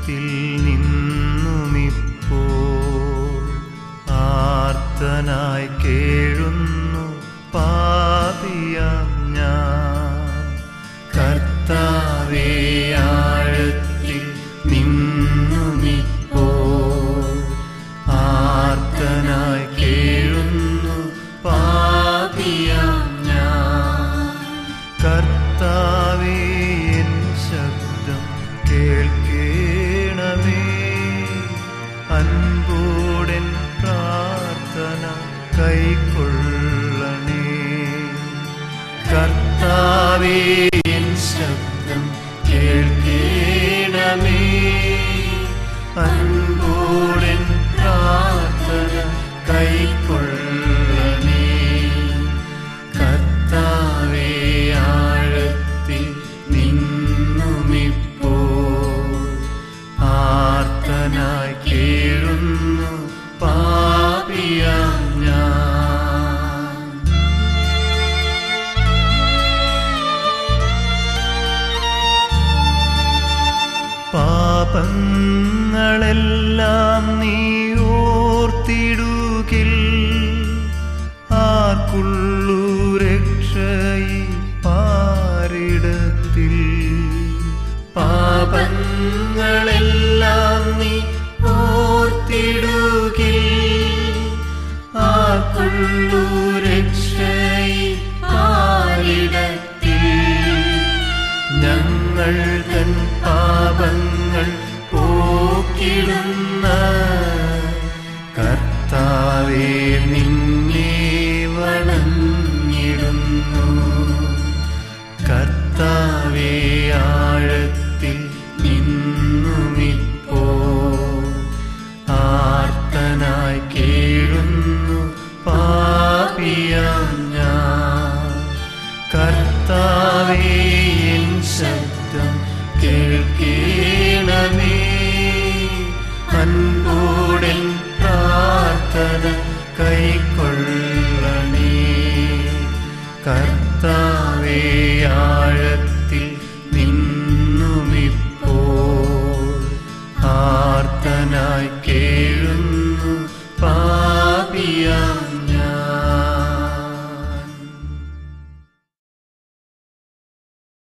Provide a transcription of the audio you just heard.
ആഴത്തിൽ നിന്നുമിപ്പോൾ ആർത്തനായി കേഴുന്നു പാപിയാം ഞാൻ കർത്താവേ ആഴത്തിൽ നിന്നുമിപ്പോൾ ആർത്തനായി കേഴുന്നു പാപിയാം ഞാൻ കർത്താവേ എൻ ശബ്ദം കേൾക്കേണമേ അൻപോടൻ പ്രാർത്ഥന കൈക്കൊള്ളണേ കർത്താവേ എൻ ശബ്ദം കേൾക്കേണമേ അൻപോടൻ പ്രാർത്ഥന കൈക്കൊള്ളണേ കർത്താവേ ആഴത്തിൽ നിന്നുമിപ്പോൾ ആർത്തനായി കേഴുന്നു പാപിയാം ഞാൻ പാപങ്ങളെല്ലാം നീ ഓർത്തിടുകിൽ ആർക്കുള്ളൂ രക്ഷയി പാരിടത്തിൽ പാപങ്ങളെല്ലാം നീ ഓർത്തിടുകിൽ ആർക്കുള്ളൂ രക്ഷയി പാരിടത്തിൽ ഞങ്ങൾ തൻ പാപങ്ങൾ പോക്കിടുന്ന കർത്താവേ നിന്നെ വണങ്ങിടുന്നു